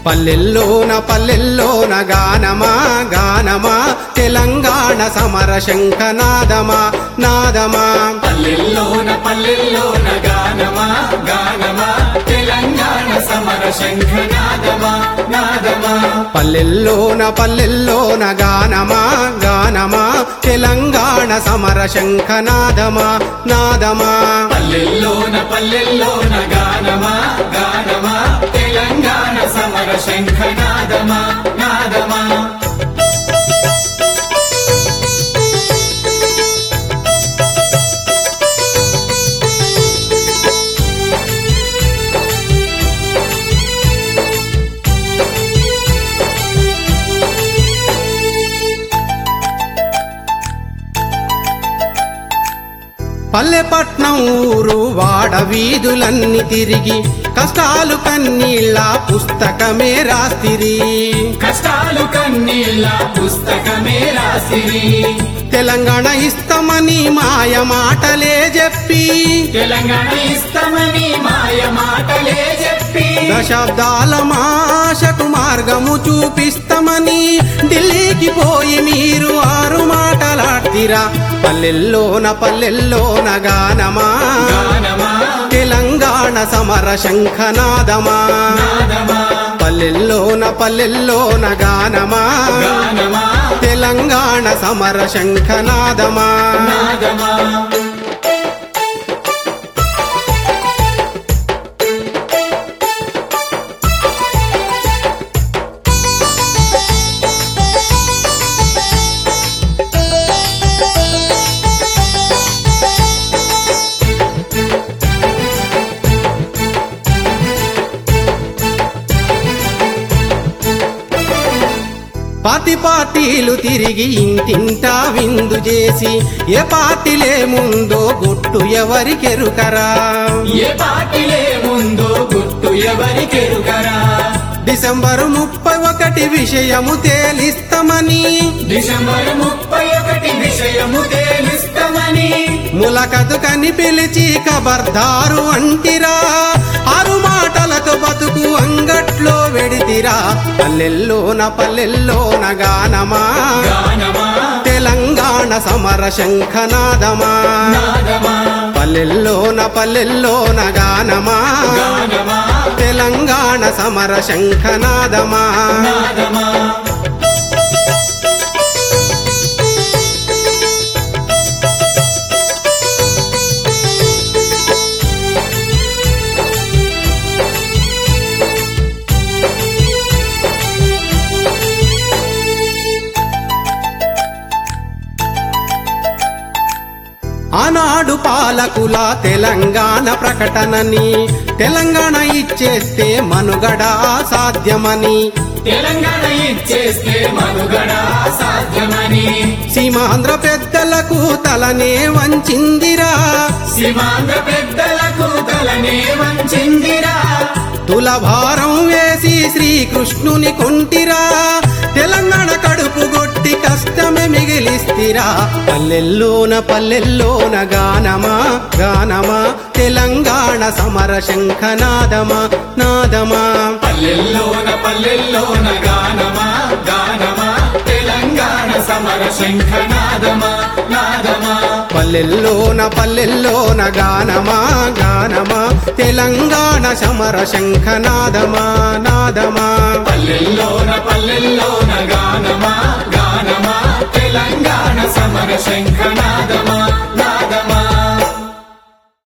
పల్లెల్లోన పల్లెల్లోన గానమా గానమా తెలంగాణ సమర శంఖనాదమా నాదమా పల్లెల్లోన పల్లెల్లోన గానమా గానమా తెలంగాణ సమర శంఖనాదమా నాదమా పల్లెల్లోన పల్లెల్లోన గానమా గానమా తెలంగాణ సమర శంఖనాదమా నాదమా పల్లెల్లోన పల్లెల్లోన గానమా గానమా తెలంగాణ సమర శంఖనాదమా నాదమా పల్లెపట్నం ఊరు వాడ వీధులన్నీ తిరిగి కష్టాలు కన్నీళ్ళ పుస్తకమే రాస్తిరి కష్టాలు కన్నీళ్ళ పుస్తకమే రాసిరి తెలంగాణ ఇస్తామని మాయ మాటలే చెప్పి తెలంగాణ ఇస్తామని మాయ మాటలే చెప్పి దశాబ్దాల మాషకు మార్గము చూపిస్తామని ఢిల్లీకి పోయి మీరు ఆరు మాటలాడ్తిరా పల్లెల్లోన పల్లెల్లోన గానమా గానమా తెలంగాణ సమర శంఖనాదమా నాదమా పల్లెల్లోన పల్లెల్లోన గానమా గానమా తెలంగాణ సమర శంఖనాదమా నాదమా పాతి పార్టీలు తిరిగి ఇంటింటా విందు చేసి ఏ పార్టీలే ముందో గుట్టు ఎవరికెరుకరా ఏ పాటిలే ముందో గుట్టు ఎవరికెరుకరా డిసెంబరు ముప్పై ఒకటి విషయము తేలిస్తామని డిసెంబర్ ముప్పై ఒకటి విషయము తేలిస్తామని ములకదు కని పిలిచి కబర్దారు అంటిరా ఆరు మాటలతో బతుకు అంగట్లో వెడితిరా పల్లెల్లోన పల్లెల్లోన గానమా గానమా తెలంగాణ సమర శంఖనాదమా నాదమా పల్లెల్లోన పల్లెల్లోన గానమా గానమా తెలంగాణ సమర శంఖనాదమా నాదమా ఆనాడు పాలకుల తెలంగాణ ప్రకటనని తెలంగాణ ఇచ్చేస్తే మనుగడ సాధ్యమని తెలంగాణ ఇచ్చేస్తే మనుగడ సాధ్యమని సీమాంధ్ర పెద్దలకు తలనే వంచిందిరా సీమాంధ్ర పెద్దలకు తలనే వంచిందిరా తులభారం వేసి శ్రీకృష్ణుని కొంటిరా తెలంగాణ కడుపు గొట్టి కష్టమే మిగిలిస్తిరా పల్లెల్లోన పల్లెల్లోన గానమా గానమా తెలంగాణ సమర శంఖనాదమా నాదమా పల్లెల్లోన పల్లెల్లోన గానమా గానమా తెలంగాణ సమర శంఖనాదమా నాదమా పల్లెల్లోన పల్లెల్లోన గానమా గానమా తెలంగాణ సమర శంఖనాదమా నాదమా పల్లెల్లో